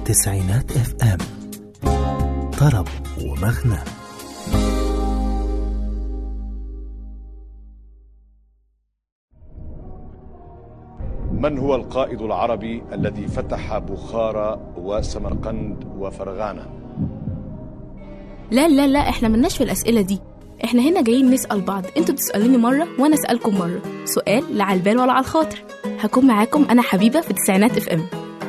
تسعينات اف ام طرب ومغنى من هو القائد العربي الذي فتح بخارى وسمرقند وفرغانة لا لا لا احنا ملناش في الأسئلة دي احنا هنا جايين نسأل بعض انتوا تسألوني مرة وانا أسألكم مرة سؤال لا على البال ولا على الخاطر هكون معاكم انا حبيبة في تسعينات اف ام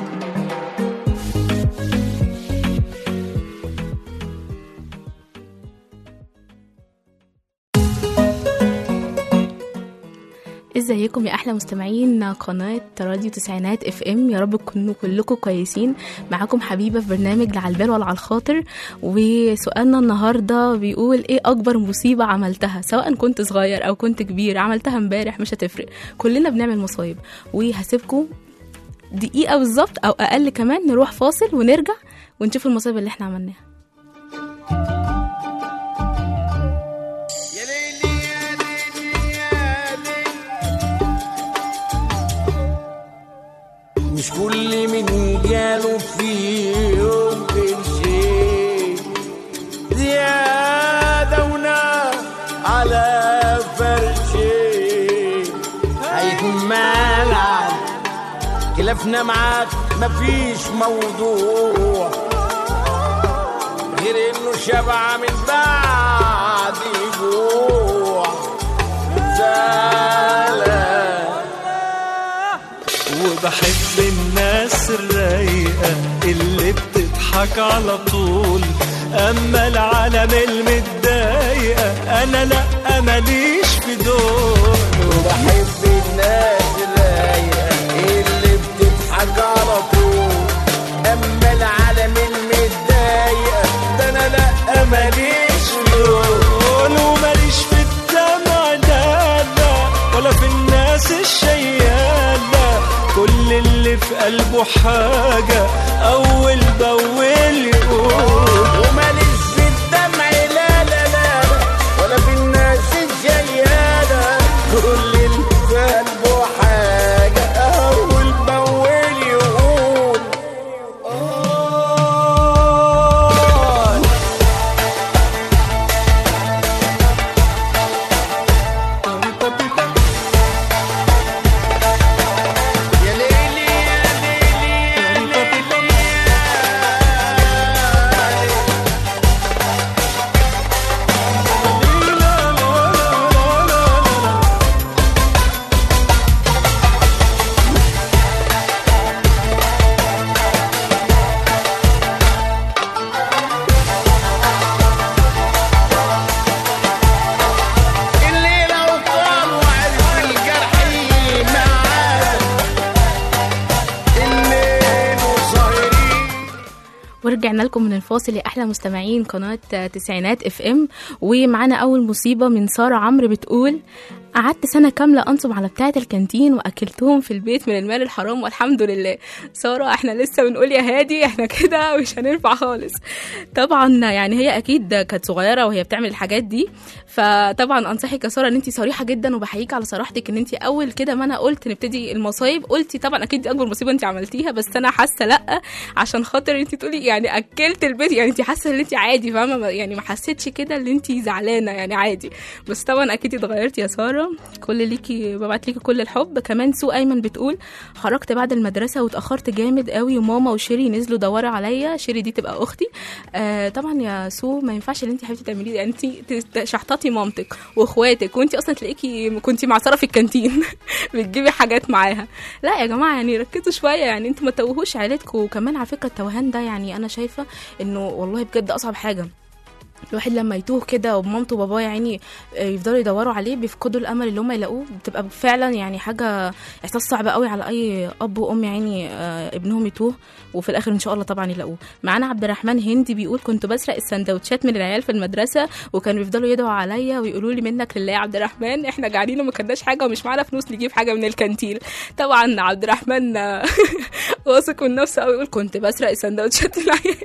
ازيكم يا احلى مستمعين قناه راديو تسعينات اف ام يا رب تكونوا كلكم كويسين معاكم حبيبه في برنامج لا على البال ولا على الخاطر وسؤالنا النهارده بيقول ايه اكبر مصيبه عملتها سواء كنت صغير او كنت كبير عملتها امبارح مش هتفرق كلنا بنعمل مصايب وهسيبكم دقيقه بالظبط او اقل كمان نروح فاصل ونرجع ونشوف المصايب اللي احنا عملناها يا ليلي يا ليلي يا ليلي مش كل من جاله في يوم قرشين زيادة ونار على فرشين هيكون مالعب خلافنا معاك مفيش موضوع غير انه شبع من بعد جوع زعلان وبحب الناس الرايقة اللي بتضحك على طول أما العالم المتضايقة أنا لأ ماليش في دول وبحب الناس الرايقة اللي بتضحك على طول اما العالم المتضايقة ده انا لا ماليش دول وماليش في الدمع لا لا ولا في الناس الشيالة كل اللي في قلبه حاجة أول بأول يقول وماليش في الدمع لا لا لا ولا في الناس الجيالة كل اللي في قلبه حاجة أول بأول يقول آه يا ليلي يا ليلي يا ليلي يا ليلي اللي لو كان وعرف الجرح معاه الليل وصايرين ورجعنا لكم من الفاصل يا احلى مستمعين قناه تسعينات اف ام ومعانا اول مصيبه من ساره عمرو بتقول قعدت سنة كاملة أنصب على بتاعة الكانتين وأكلتهم في البيت من المال الحرام والحمد لله سارة احنا لسه بنقول يا هادي احنا كده مش هننفع خالص طبعا يعني هي أكيد كانت صغيرة وهي بتعمل الحاجات دي فطبعا أنصحك يا سارة إن أنت صريحة جدا وبحييك على صراحتك إن أنت أول كده ما أنا قلت نبتدي المصايب قلتي طبعا أكيد دي أكبر مصيبة أنت عملتيها بس أنا حاسة لأ عشان خاطر أنت تقولي يعني أكلت البيت يعني أنت حاسة إن أنت عادي فاهمة ما- يعني ما حسيتش كده إن أنت زعلانة يعني عادي بس طبعا اكيد اتغيرتي يا ساره كل ليكي ببعت ليكي كل الحب كمان سو ايمن بتقول خرجت بعد المدرسه واتاخرت جامد قوي وماما وشيري نزلوا دوروا عليا شيري دي تبقى اختي آه طبعا يا سو ما ينفعش اللي انت حبيبتي تعمليه ده. يعني انت شحططي مامتك واخواتك وانت اصلا تلاقيكي كنتي مع ساره في الكانتين بتجيبي حاجات معاها لا يا جماعه يعني ركزوا شويه يعني انتوا ما توهوش عيلتكم وكمان على فكره التوهان ده يعني انا شايفه انه والله بجد اصعب حاجه الواحد لما يتوه كده ومامته وباباه يا عيني يفضلوا يدوروا عليه بيفقدوا الامل اللي هم يلاقوه بتبقى فعلا يعني حاجه احساس صعب قوي على اي اب وام يا عيني آه، ابنهم يتوه وفي الاخر ان شاء الله طبعا يلاقوه معانا عبد الرحمن هندي بيقول كنت بسرق السندوتشات من العيال في المدرسه وكانوا بيفضلوا يدعوا عليا ويقولوا لي منك لله يا عبد الرحمن احنا جعانين وما كناش حاجه ومش معانا فلوس نجيب حاجه من الكانتين طبعا عبد الرحمن آه، واثق من نفسه قوي يقول كنت بسرق السندوتشات من العيال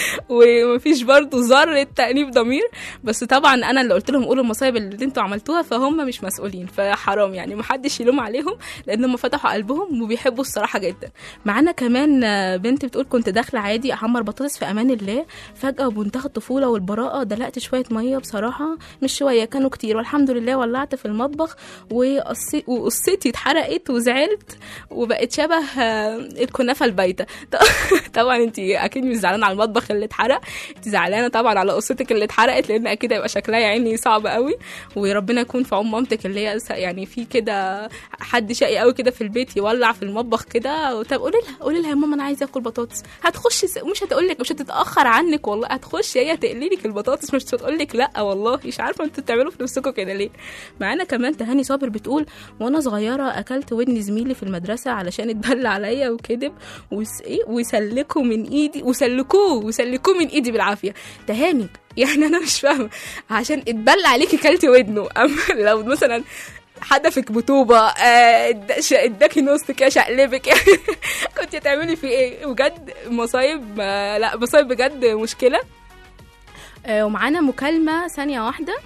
ومفيش برضو ذره تانيب ضمير بس طبعا انا اللي قلت لهم قولوا المصايب اللي انتوا عملتوها فهم مش مسؤولين فحرام يعني محدش يلوم عليهم لان هم فتحوا قلبهم وبيحبوا الصراحه جدا معانا كمان آه، بنت بتقول كنت داخله عادي احمر بطاطس في امان الله فجاه وبمنتهى الطفوله والبراءه دلقت شويه ميه بصراحه مش شويه كانوا كتير والحمد لله ولعت في المطبخ وقصي- وقصتي اتحرقت وزعلت وبقت شبه آه، الكنافه البايته طبعا انت اكيد مش زعلانه على المطبخ اللي اتحرق انت زعلانه طبعا على قصتك اللي اتحرقت لان اكيد هيبقى شكلها يا عيني صعب قوي وربنا يكون في عون مامتك اللي هي س- يعني في كده حد شقي قوي كده في البيت يولع في المطبخ كده طب قولي لها قولي لها يا ماما انا عايزه اكل بطاطس هتخش س- مش هتقول لك مش هتتاخر عنك والله هتخش هي تقلي لك البطاطس مش هتقول لك لا والله مش عارفه انتوا بتعملوا في نفسكم كده ليه معانا كمان تهاني صابر بتقول وانا صغيره اكلت ودن زميلي في المدرسه علشان اتبلى عليا وكذب وس... إيه؟ وسلكوا من ايدي وسلكوه وسلكوه من ايدي بالعافيه تهاني يعني انا مش فاهمه عشان اتبلى عليكي كلتي ودنه اما لو مثلا حدفك بطوبة آه، اد- ش- اداكي نص كده شقلبك يعني كنت تعملي فيه ايه بجد مصايب آه، لا مصايب بجد مشكلة آه، ومعانا مكالمة ثانية واحدة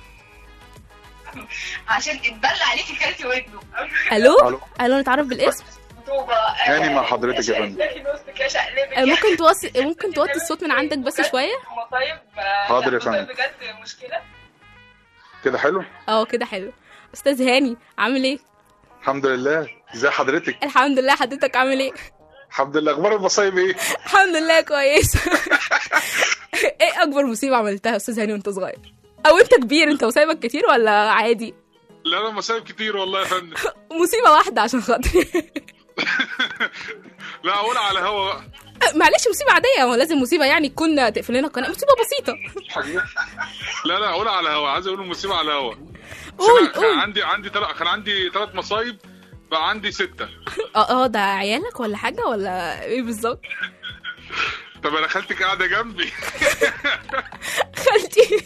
عشان اتبلى عليكي كلتي ودنه الو ألو. الو نتعرف بالاسم طوبة هاني مع حضرتك يا فندم آه، ممكن توصي ممكن توطي الصوت من عندك بس شوية مصايب حاضر يا فندم. بجد مشكلة كده حلو اه كده حلو استاذ هاني عامل ايه الحمد لله ازي حضرتك الحمد لله حضرتك عامل ايه الحمد لله اخبار المصايب ايه الحمد لله كويس ايه اكبر مصيبه عملتها يا استاذ هاني وانت صغير او انت كبير انت مصايبك كتير ولا عادي لا لا مصايب كتير والله يا فندم مصيبه واحده عشان خاطري لا اقول على هوا بقى معلش مصيبه عاديه هو لازم مصيبه يعني تكون تقفل لنا القناه مصيبه بسيطه لا لا اقول على هوا عايز اقول المصيبه على هوا قول كان قول عندي عندي تل... كان عندي ثلاث مصايب بقى عندي ستة اه اه ده عيالك ولا حاجه ولا ايه بالظبط طب انا خالتك قاعده جنبي خالتي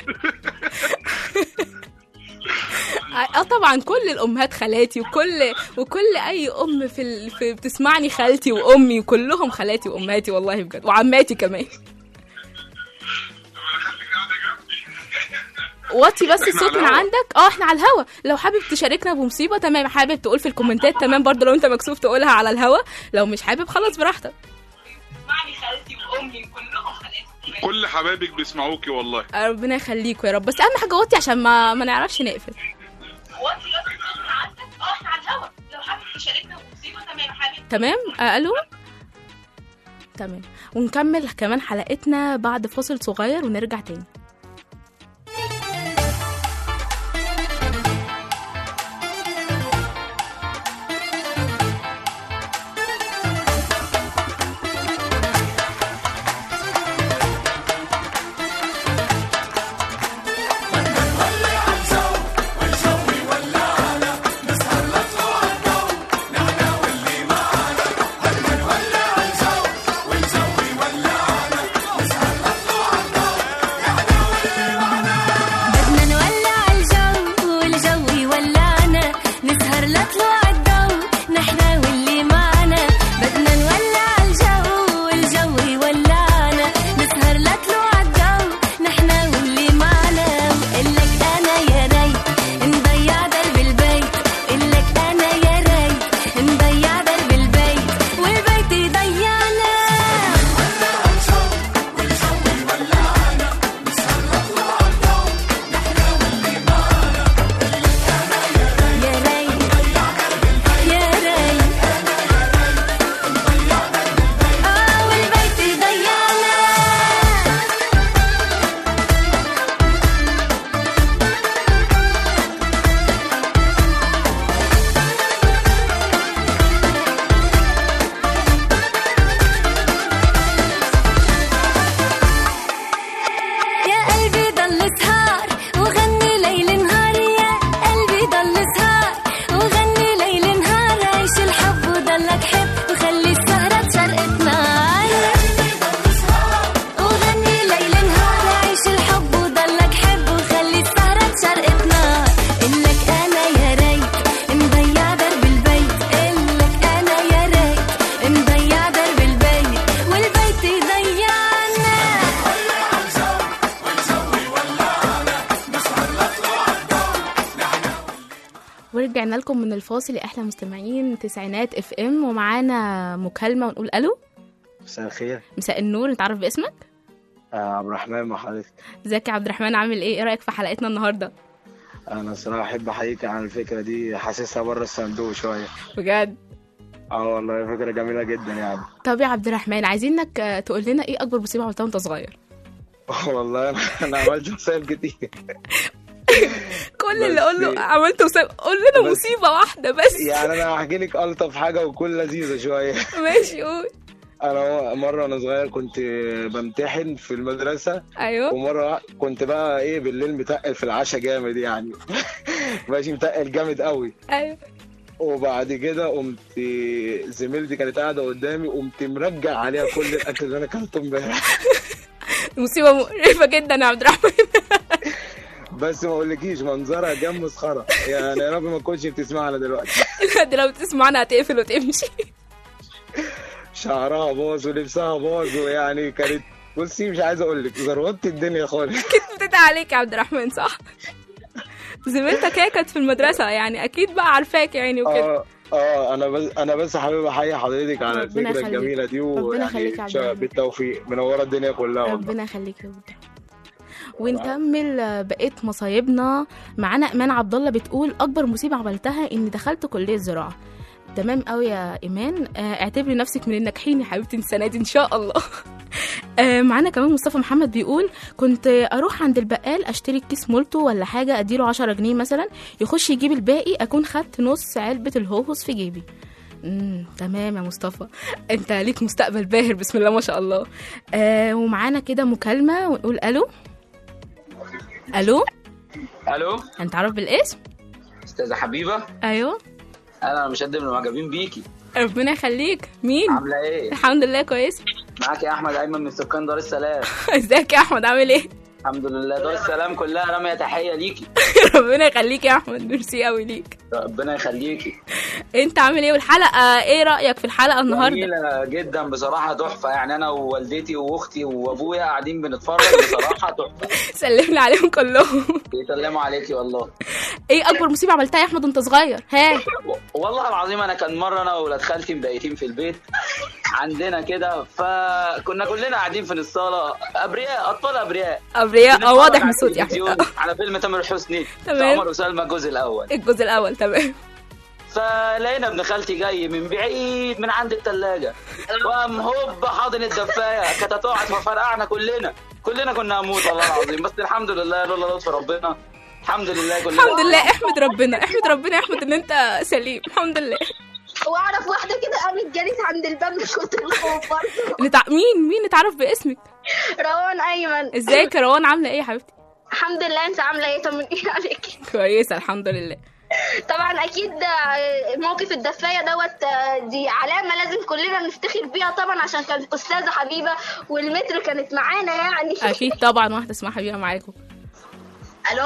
اه طبعا كل الامهات خالاتي وكل وكل اي ام في, ال... في بتسمعني خالتي وامي وكلهم خالاتي وامهاتي والله بجد وعماتي كمان وطي بس إحنا الصوت على من الهوا. عندك اه احنا على الهوا لو حابب تشاركنا بمصيبه تمام حابب تقول في الكومنتات تمام برضه لو انت مكسوف تقولها على الهوا لو مش حابب خلاص براحتك اسمعني خالتي وامي كلهم خالاتي كل حبايبك بيسمعوكي والله ربنا يخليكوا يا رب بس اهم حاجه وطي عشان ما ما نعرفش نقفل وطي بس الصوت من عندك اه احنا على الهوا لو حابب تشاركنا بمصيبة تمام حابب تمام آه، الو تمام ونكمل كمان حلقتنا بعد فاصل صغير ونرجع تاني والجو ولعنا نسهر نطلع الضو ورجعنا لكم من الفاصل يا احلى مستمعين تسعينات اف ام ومعانا مكالمه ونقول الو مساء الخير مساء النور نتعرف باسمك آه عبد الرحمن مع حضرتك ازيك يا عبد الرحمن عامل ايه ايه رايك في حلقتنا النهارده انا صراحه احب احييك على الفكره دي حاسسها بره الصندوق شويه بجد اه والله فكره جميله جدا يعني طب يا عبد الرحمن عايزينك آه، تقول لنا ايه اكبر مصيبه عملتها وانت صغير والله انا انا عملت مصايب كتير كل اللي بس- اقول له عملت مصيبه قول لنا بس- مصيبه واحده بس يعني انا هحكي لك الطف حاجه وكل لذيذه شويه ماشي قول انا مره وانا صغير كنت بمتحن في المدرسه ايوه ومره كنت بقى ايه بالليل متقل في العشاء جامد يعني ماشي متقل جامد قوي ايوه وبعد كده قمت زميلتي كانت قاعده قدامي قمت مرجع عليها كل الاكل اللي انا اكلته امبارح مصيبه مقرفه جدا يا عبد الرحمن بس ما اقولكيش منظرها جنب مسخره يعني يا رب ما تكونش بتسمعنا دلوقتي دي لو بتسمعنا هتقفل وتمشي شعرها باظ ولبسها باظ ويعني كانت بصي مش عايز اقول لك زروت الدنيا خالص كتبت عليك يا عبد الرحمن صح زميلتك هي كانت في المدرسه يعني اكيد بقى عارفاك يعني وكده اه اه انا بس انا بس حابب احيي حضرتك على ربنا الفكره يخليك. الجميله دي ربنا يخليك يا ويعني عبد الرحمن. بالتوفيق منوره الدنيا كلها والله ربنا يخليك يا عبد الرحمن ونكمل آه، بقيه مصايبنا معانا ايمان عبد الله بتقول اكبر مصيبه عملتها اني دخلت كليه زراعه تمام قوي يا ايمان آه، اعتبري نفسك من الناجحين يا حبيبتي السنه دي ان شاء الله آه، معانا كمان مصطفى محمد بيقول كنت اروح عند البقال اشتري كيس مولتو ولا حاجه اديله 10 جنيه مثلا يخش يجيب الباقي اكون خدت نص علبه الهوهوس في جيبي امم تمام يا مصطفى انت ليك مستقبل باهر بسم الله ما شاء الله آه ومعانا كده مكالمه ونقول الو الو الو هنتعرف بالاسم استاذه حبيبه ايوه انا مش قد من المعجبين بيكي ربنا يخليك مين عامله ايه الحمد لله كويس معاك يا احمد ايمن من سكان دار السلام ازيك يا احمد عامل ايه الحمد لله دار السلام كلها رميه تحيه ليكي ربنا يخليك يا احمد ميرسي قوي ليك ربنا يخليكي انت عامل ايه والحلقه ايه رايك في الحلقه النهارده جميله جدا بصراحه تحفه يعني انا ووالدتي واختي وابويا قاعدين بنتفرج بصراحه تحفه سلم لي عليهم كلهم بيسلموا عليكي والله ايه اكبر مصيبه عملتها يا احمد وانت صغير ها والله العظيم انا كان مره انا واولاد خالتي مبيتين في البيت عندنا كده فكنا كلنا قاعدين في الصاله ابرياء اطفال ابرياء ابرياء اه بنتفرج واضح على من صوتي يا التلفزيون احمد على فيلم تامر حسني تمام. عمر وسلمى الجزء الاول الجزء الاول تمام فلقينا ابن خالتي جاي من بعيد من عند الثلاجه وقام هوب حاضن الدفايه كانت هتقع ففرقعنا كلنا كلنا كنا هنموت والله العظيم بس الحمد لله لولا لطف ربنا الحمد لله كلنا الحمد لله احمد ربنا احمد ربنا يا احمد ان انت سليم الحمد لله واعرف واحده كده قامت جريت عند الباب من كتر الخوف برضه نتع... مين مين نتعرف باسمك روان ايمن ازيك يا روان عامله ايه يا حبيبتي الحمد لله انت عامله ايه طمني عليك كويسه الحمد لله طبعا اكيد آه، موقف الدفايه دوت آه، دي علامه لازم كلنا نفتخر بيها طبعا عشان كانت استاذه حبيبه والمتر كانت معانا يعني اكيد طبعا واحده اسمها حبيبه معاكم الو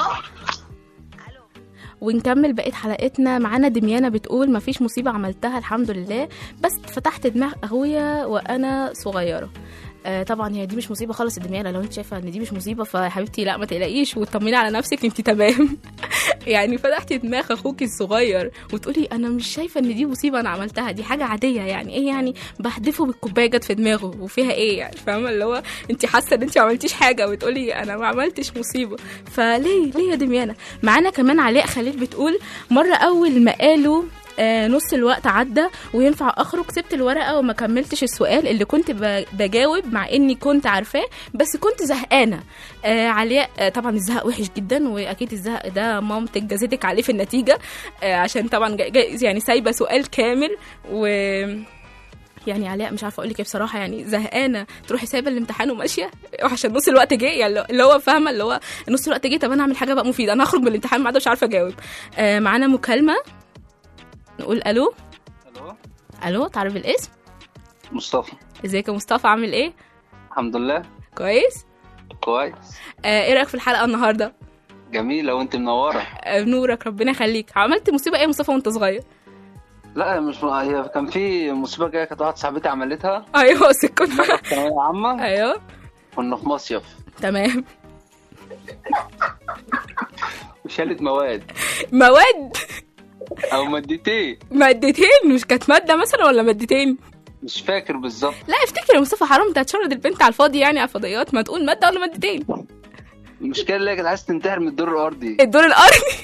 ونكمل بقية حلقتنا معانا دميانة بتقول مفيش مصيبة عملتها الحمد لله بس فتحت دماغ أخويا وأنا صغيرة آه طبعا هي دي مش مصيبه خالص الدميانه لو انت شايفه ان دي مش مصيبه فحبيبتي لا ما تقلقيش وطمني على نفسك انت تمام يعني فتحتي دماغ اخوكي الصغير وتقولي انا مش شايفه ان دي مصيبه انا عملتها دي حاجه عاديه يعني ايه يعني بحدفه بالكوبايه جت في دماغه وفيها ايه يعني فاهمه اللي هو انت حاسه ان انت ما عملتيش حاجه وتقولي انا ما عملتش مصيبه فليه ليه يا دميانه معانا كمان علاء خليل بتقول مره اول ما قالوا آه نص الوقت عدى وينفع اخرج سبت الورقه وما كملتش السؤال اللي كنت ب- بجاوب مع اني كنت عارفاه بس كنت زهقانه آه علياء آه طبعا الزهق وحش جدا واكيد الزهق ده مامتك جازتك عليه في النتيجه آه عشان طبعا جا- جا- يعني سايبه سؤال كامل و يعني علاء مش عارفه اقول لك ايه بصراحه يعني زهقانه تروحي سايبه الامتحان وماشيه عشان نص الوقت جه يعني اللي هو فاهمه اللي هو نص الوقت جه طب انا اعمل حاجه بقى مفيده انا هخرج من الامتحان ما عادش عارفه اجاوب آه معانا مكالمه نقول الو الو الو تعرف الاسم مصطفى ازيك يا مصطفى عامل ايه الحمد لله كويس كويس آه ايه رايك في الحلقه النهارده جميلة وانت منورة آه نورك ربنا يخليك عملت مصيبه ايه يا مصطفى وانت صغير لا مش هي كان في مصيبة جاية كانت واحدة صاحبتي عملتها ايوه سكت مرة في ثانوية عامة ايوه كنا في مصيف تمام وشالت مواد مواد او مادتين مادتين مش كانت ماده مثلا ولا مادتين مش فاكر بالظبط لا افتكر يا مصطفى حرام انت هتشرد البنت على الفاضي يعني على الفضائيات ما تقول ماده ولا مادتين المشكله اللي هي كانت عايز تنتحر من الدور الارضي الدور الارضي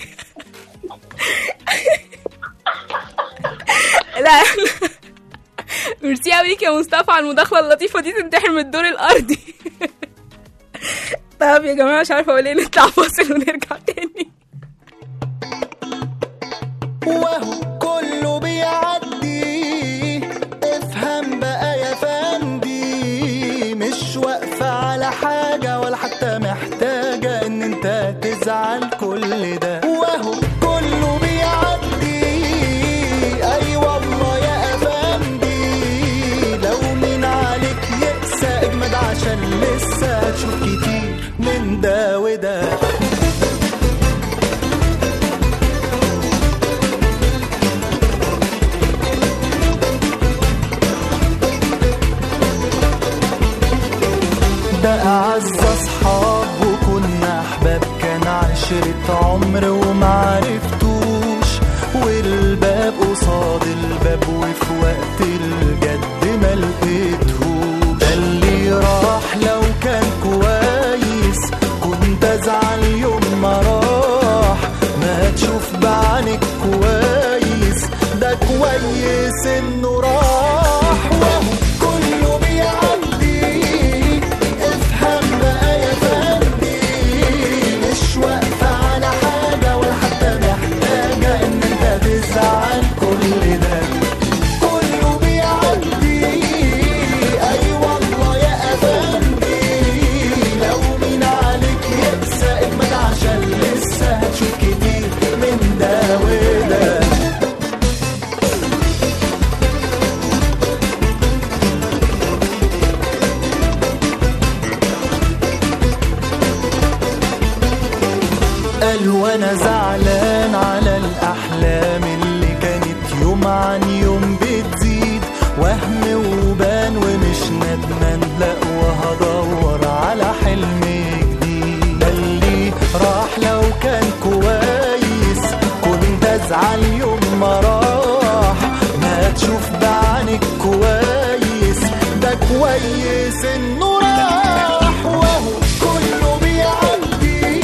لا ميرسي قوي ليك يا مصطفى على المداخله اللطيفه دي تنتحر من الدور الارضي طب يا جماعه مش عارفه اقول ايه نطلع فاصل ونرجع تاني وهو كله بيعدي افهم بقى يا فندي مش واقفة على حاجة ولا حتى محتاجة ان انت تزعل كل ده وهو كله بيعدي اي والله يا افندي لو مين عليك يقسى اجمد عشان لسه هتشوف كتير من ده وده ده أعز أصحاب وكنا أحباب كان عشرة عمر ومعرفتوش والباب قصاد الباب وفي وقت الجد ما لقيتهوش ده اللي راح لو كان كويس كنت أزعل يوم ما راح ما تشوف بعينك كويس ده كويس إنه راح وهو كله بيعدي افهم بقى يا فندي مش واقفة على حاجة ولا حتى محتاجة إن أنت تزعل كل ده كله بيعدي أي والله يا أفندي لو مين عليك يقسى اجمد عشان لسه هتشوف كتير من ده وده قال وانا زعلان على الاحلام اللي كانت يوم عن يوم بتزيد وهم وبان ومش ندمان لا وهدور على حلم جديد قال لي راح لو كان كويس كنت ازعل يوم ما راح ما تشوف بعينك كويس ده كويس انه راح وهو كله بيعدي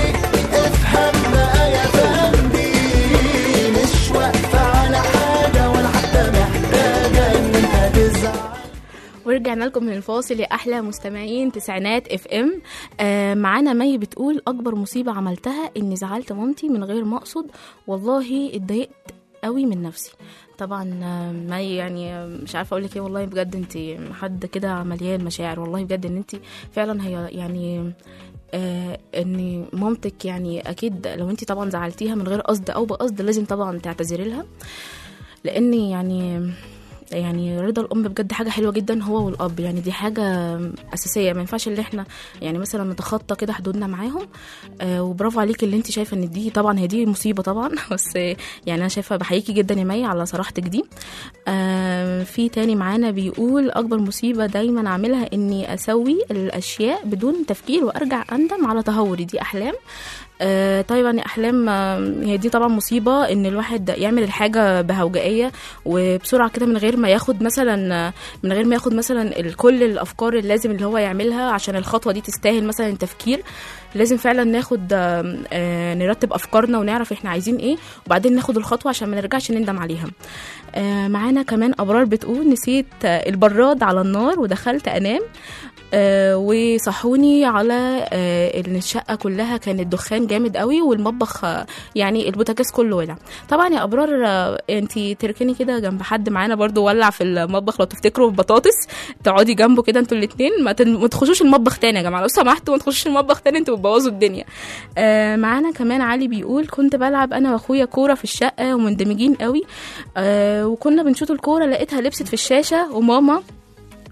افهم بقى يا فندي مش واقفة على حاجة ولا حتى محتاجة ان انت تزعل ورجعنا لكم من الفاصل يا احلى مستمعين تسعينات اف ام آه معانا مي بتقول اكبر مصيبه عملتها اني زعلت مامتي من غير ما اقصد والله اتضايقت قوي من نفسي طبعا آه، مي يعني آه، مش عارفه اقول لك ايه والله بجد انت حد كده مليان مشاعر والله بجد ان انت فعلا هي يعني آه ان مامتك يعني اكيد لو انت طبعا زعلتيها من غير قصد او بقصد لازم طبعا تعتذري لها لان يعني يعني رضا الام بجد حاجه حلوه جدا هو والاب يعني دي حاجه اساسيه ما ينفعش ان احنا يعني مثلا نتخطى كده حدودنا معاهم آه وبرافو عليكي اللي انت شايفه ان دي طبعا هي دي مصيبه طبعا بس يعني انا شايفه بحييكي جدا يا مي على صراحتك دي آه في تاني معانا بيقول اكبر مصيبه دايما اعملها اني اسوي الاشياء بدون تفكير وارجع اندم على تهوري دي احلام آه طبعا يا احلام آه، هي دي طبعا مصيبه ان الواحد يعمل الحاجه بهوجائيه وبسرعه كده من غير ما ياخد مثلا آه، من غير ما ياخد مثلا ال- كل الافكار اللازم اللي هو يعملها عشان الخطوه دي تستاهل مثلا التفكير لازم فعلا ناخد آه، آه، نرتب افكارنا ونعرف احنا عايزين ايه وبعدين ناخد الخطوه عشان ما نرجعش نندم عليها آه، معانا كمان ابرار بتقول نسيت آه، البراد على النار ودخلت انام آه، وصحوني على آه، ان الشقه كلها كانت دخان جامد قوي والمطبخ آه، يعني البوتاجاز كله ولع طبعا يا ابرار انت تركني كده جنب حد معانا برضو ولع في المطبخ لو تفتكروا بطاطس تقعدي جنبه كده انتوا الاثنين ما, تن- ما تخشوش المطبخ تاني يا جماعه لو سمحتوا ما تخشوش المطبخ تاني انتوا بتبوظوا الدنيا آه معانا كمان علي بيقول كنت بلعب انا واخويا كوره في الشقه ومندمجين قوي آه وكنا بنشوط الكوره لقيتها لبست في الشاشه وماما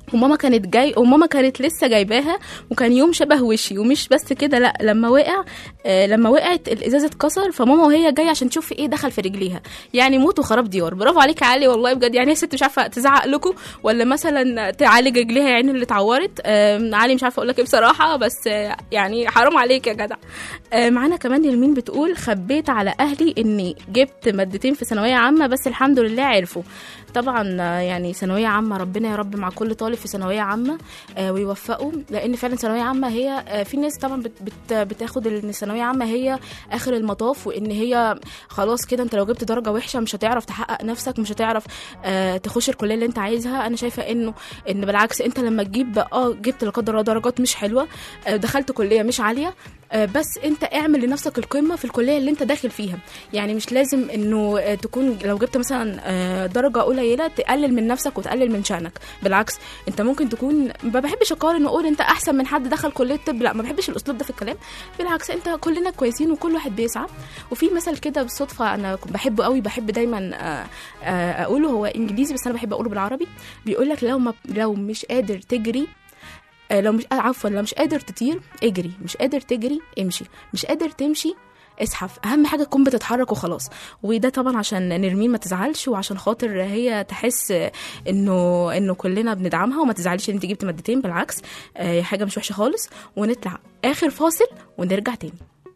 وماما كانت جاي وماما كانت لسه جايباها وكان يوم شبه وشي ومش بس كده لا لما وقع آه لما وقعت الازاز اتكسر فماما وهي جايه عشان تشوف ايه دخل في رجليها يعني موت وخراب ديار برافو عليك يا علي والله بجد يعني هي ست مش عارفه تزعق لكم ولا مثلا تعالج رجليها يعني اللي اتعورت آه علي مش عارفه اقول لك ايه بصراحه بس آه يعني حرام عليك يا جدع آه معانا كمان يلمين بتقول خبيت على اهلي اني جبت مادتين في ثانويه عامه بس الحمد لله عرفوا طبعا آه، يعني ثانويه عامه ربنا يا رب مع كل طالب في ثانويه عامه آه، ويوفقه لان فعلا ثانويه عامه هي آه، في ناس طبعا بت بت بتاخد ان الثانويه عامه هي اخر المطاف وان هي خلاص كده انت لو جبت درجه وحشه مش هتعرف تحقق نفسك مش هتعرف آه، تخش الكليه اللي انت عايزها انا شايفه انه ان بالعكس انت لما تجيب اه جبت لا قدر الله درجات مش حلوه آه، دخلت كليه مش عاليه آه، بس انت اعمل لنفسك القمه في الكليه اللي انت داخل فيها يعني مش لازم انه آه، تكون لو جبت مثلا آه، درجه قليله تقلل من نفسك وتقلل من شانك بالعكس انت ممكن تكون ما بحبش اقارن واقول انت احسن من حد دخل كليه طب لا ما بحبش الاسلوب ده في الكلام بالعكس انت كلنا كويسين وكل واحد بيسعى وفي مثل كده بالصدفه انا كنت بحبه قوي بحب دايما آه، آه، اقوله هو انجليزي بس انا بحب اقوله بالعربي بيقول لك لو ما لو مش قادر تجري آه، لو مش آه، عفوا لو مش قادر تطير اجري مش قادر تجري امشي مش قادر تمشي اسحف اهم حاجه تكون بتتحرك وخلاص وده طبعا عشان نرمين ما تزعلش وعشان خاطر هي تحس انه انه كلنا بندعمها وما تزعلش ان انت جبت مادتين بالعكس آه، هي حاجه مش وحشه خالص ونطلع اخر فاصل ونرجع تاني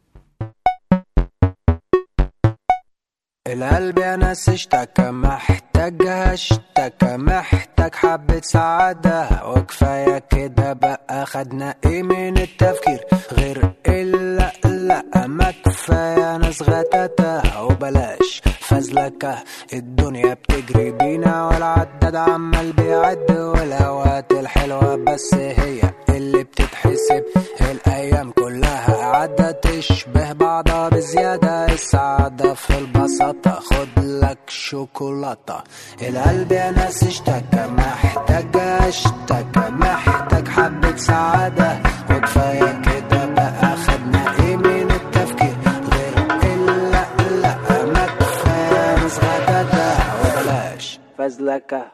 القلب يا ناس اشتكى محتاجها اشتكى محتاج حبة سعادة وكفاية كده بقى خدنا ايه من التفكير غير الا لا ما كفاية ناس غتاتة وبلاش فزلكة الدنيا بتجري بينا والعداد عمال بيعد والاوقات الحلوة بس هي اللي بتتحسب الايام كلها عدت تشبه بعضها بزيادة السعادة في البساطة خد لك شوكولاتة القلب يا ناس اشتكى محتاج اشتكى محتاج حبة سعادة وكفاية كده بقى خدنا ايه من التفكير غير الا لا ما كفاية ناس غداتة وبلاش فزلكة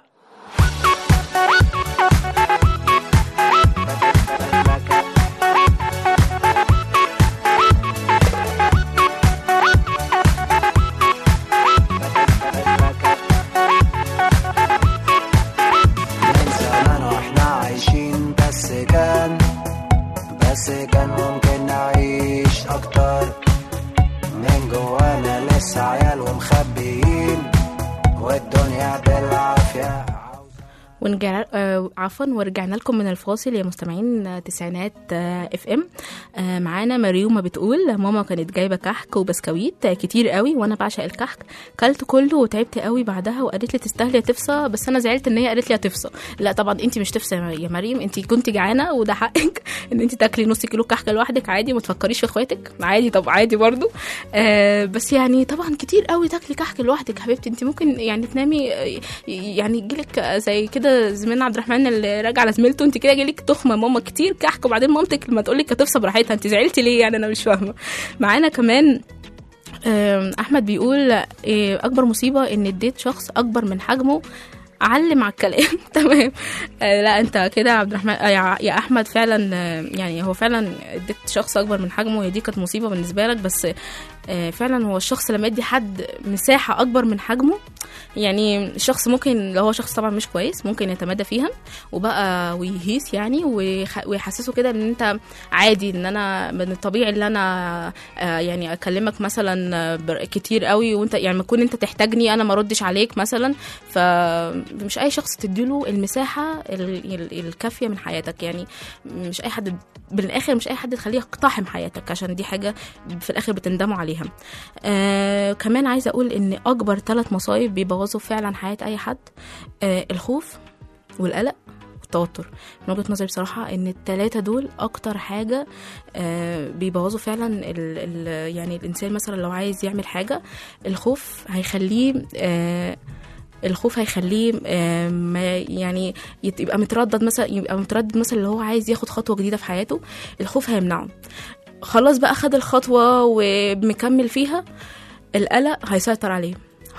من زمان واحنا عايشين بس كان بس كان ممكن نعيش اكتر من جوانا لسه عيال ومخبيين والدنيا بالعافية ونرجع آه عفوا ورجعنا لكم من الفاصل يا مستمعين آه، تسعينات آه اف ام آه معانا مريومه بتقول ماما كانت جايبه كحك وبسكويت آه كتير قوي وانا بعشق الكحك كلت كله وتعبت قوي بعدها وقالت لي تستاهلي يا تفصى بس انا زعلت ان هي قالت لي يا تفصى لا طبعا انت مش تفصى يا مريم- يا مريم انت كنت جعانه وده حقك ان انت تاكلي نص كيلو كحك لوحدك عادي ما تفكريش في اخواتك عادي طب عادي برضو آه بس يعني طبعا كتير قوي تاكلي كحك لوحدك يا حبيبتي انت ممكن يعني تنامي آه، يعني يجيلك آه، زي كده زميلنا عبد الرحمن اللي راجع على زميلته انت كده جالك تخمه ماما كتير كحك وبعدين مامتك لما تقول لك هتفصل براحتها انت زعلتي ليه يعني انا مش فاهمه معانا كمان آم، احمد بيقول آه، اكبر مصيبه ان اديت شخص اكبر من حجمه علم على الكلام تمام آه لا انت كده يا عبد الرحمن آه يا يا احمد فعلا آه يعني هو فعلا اديت شخص اكبر من حجمه هي دي كانت مصيبه بالنسبه لك بس آه فعلا هو الشخص لما يدي حد مساحه اكبر من حجمه يعني الشخص ممكن لو هو شخص طبعا مش كويس ممكن يتمادى فيها وبقى ويهيس يعني ويح- ويحسسه كده ان انت عادي ان انا من الطبيعي ان انا آه، يعني اكلمك مثلا آه، بر- كتير قوي وانت يعني ما تكون انت تحتاجني انا ما ردش عليك مثلا فمش اي شخص تديله المساحه ال- ال- الكافيه من حياتك يعني مش اي حد بالاخر مش اي حد تخليه يقتحم حياتك عشان دي حاجه في الاخر بتندموا عليها آه كمان عايزه اقول ان اكبر ثلاث مصايب بيبوظوا فعلا حياه اي حد آه الخوف والقلق والتوتر من وجهه نظري بصراحه ان الثلاثه دول اكتر حاجه آه بيبوظوا فعلا ال ال يعني الانسان مثلا لو عايز يعمل حاجه الخوف هيخليه آه الخوف هيخليه آه، ما يعني يت- يبقى متردد مثلا يبقى متردد مثلا اللي هو عايز ياخد خطوه جديده في حياته الخوف هيمنعه خلاص بقى خد الخطوه ومكمل فيها القلق هيسيطر عليه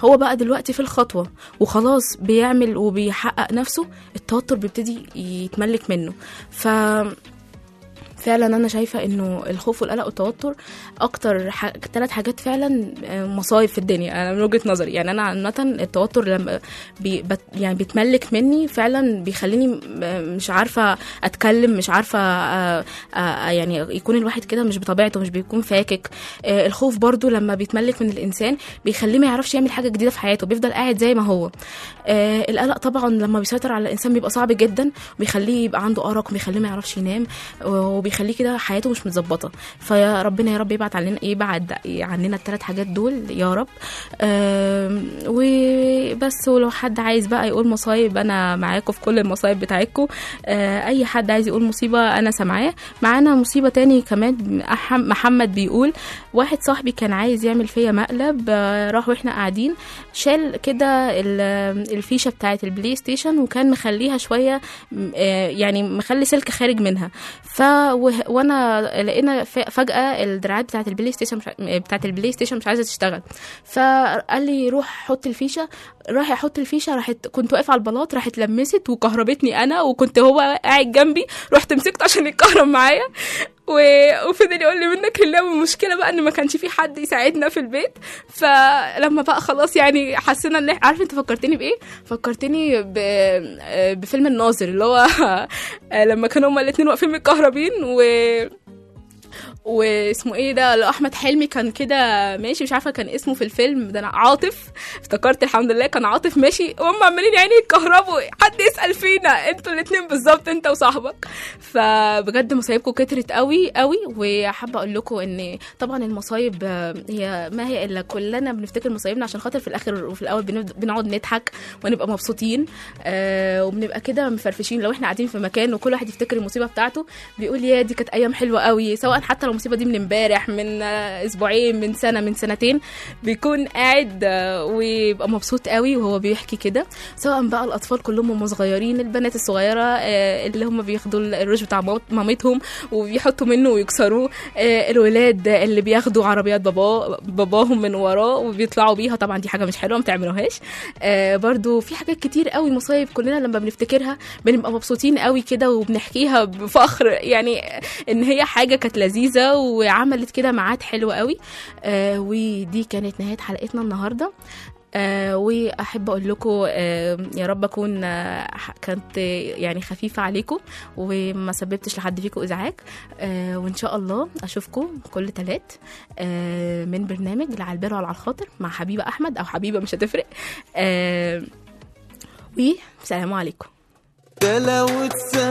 هو بقى دلوقتي في الخطوه وخلاص بيعمل وبيحقق نفسه التوتر بيبتدي يتملك منه ف فعلا انا شايفه انه الخوف والقلق والتوتر اكتر ح... ثلاث حاجات فعلا آه، مصايب في الدنيا انا من وجهه نظري يعني انا عامه التوتر لما بي... بت... يعني بيتملك مني فعلا بيخليني م- مش عارفه اتكلم مش عارفه آه، آه، يعني يكون الواحد كده مش بطبيعته مش بيكون فاكك آه، الخوف برضو لما بيتملك من الانسان بيخليه ما يعرفش يعمل حاجه جديده في حياته بيفضل قاعد زي ما هو آه، القلق طبعا لما بيسيطر على الانسان بيبقى صعب جدا وبيخليه يبقى عنده ارق وبيخليه ما يعرفش ينام وبيخليه كده حياته مش متظبطه فيا ربنا يا رب يبعد عننا يبعد عننا الثلاث حاجات دول يا رب آم، وبس ولو حد عايز بقى يقول مصايب انا معاكم في كل المصايب بتاعتكم آه، اي حد عايز يقول مصيبه انا سامعاه معانا مصيبه تاني كمان أح- محمد بيقول واحد صاحبي كان عايز يعمل فيا مقلب آه، راح واحنا قاعدين شال كده ال- الفيشه بتاعه البلاي ستيشن وكان مخليها شويه م- آه، يعني مخلي سلك خارج منها ف وه- وانا لقينا ف- فجاه الدراعات بتاعه البلاي ستيشن مش ع- بتاعه البلاي ستيشن مش عايزه تشتغل فقال لي روح حط الفيشه راح يحط الفيشه راحت كنت واقف على البلاط راحت لمست وكهربتني انا وكنت هو قاعد جنبي رحت مسكته عشان يتكهرب معايا و... وفضل يقول لي منك لله والمشكله بقى ان ما كانش في حد يساعدنا في البيت فلما بقى خلاص يعني حسينا ان إح- عارف انت فكرتني بايه فكرتني ب... بفيلم الناظر اللي هو لما كانوا هما الاتنين واقفين متكهربين و واسمه ايه ده لو احمد حلمي كان كده ماشي مش عارفه كان اسمه في الفيلم ده انا عاطف افتكرت الحمد لله كان عاطف ماشي وهم عمالين يعني يتكهربوا حد يسال فينا انتوا الاتنين بالظبط انت وصاحبك فبجد مصايبكم كترت قوي قوي وحابه اقول لكم ان طبعا المصايب آه، هي ما هي الا كلنا بنفتكر مصايبنا عشان خاطر في الاخر وفي الاول بنبد- بنقعد نضحك ونبقى مبسوطين آه وبنبقى كده مفرفشين لو احنا قاعدين في مكان وكل واحد يفتكر المصيبه بتاعته بيقول يا دي كانت ايام حلوه قوي سواء حتى لو المصيبه دي من امبارح من آه، اسبوعين من سنه من سنتين بيكون قاعد آه، ويبقى مبسوط قوي وهو بيحكي كده سواء بقى الاطفال كلهم هم صغيرين البنات الصغيره آه، اللي هم بياخدوا الروج بتاع مامت- مامتهم وبيحطوا منه ويكسروه آه، الولاد اللي بياخدوا عربيات بابا باباهم من وراه وبيطلعوا بيها طبعا دي حاجه مش حلوه ما تعملوهاش آه، برضو في حاجات كتير قوي مصايب كلنا لما بنفتكرها بنبقى مبسوطين قوي كده وبنحكيها بفخر يعني ان هي حاجه كانت لذيذه وعملت كده ميعاد حلو قوي آه، ودي كانت نهايه حلقتنا النهارده آه واحب اقول لكم آه يا رب اكون آه ح- كانت آه، يعني خفيفه عليكم وما سببتش لحد فيكم ازعاج آه وان شاء الله اشوفكم كل تلات آه من برنامج لا على البر ولا على الخاطر مع حبيبه احمد او حبيبه مش هتفرق آه والسلام عليكم ده لو اتساب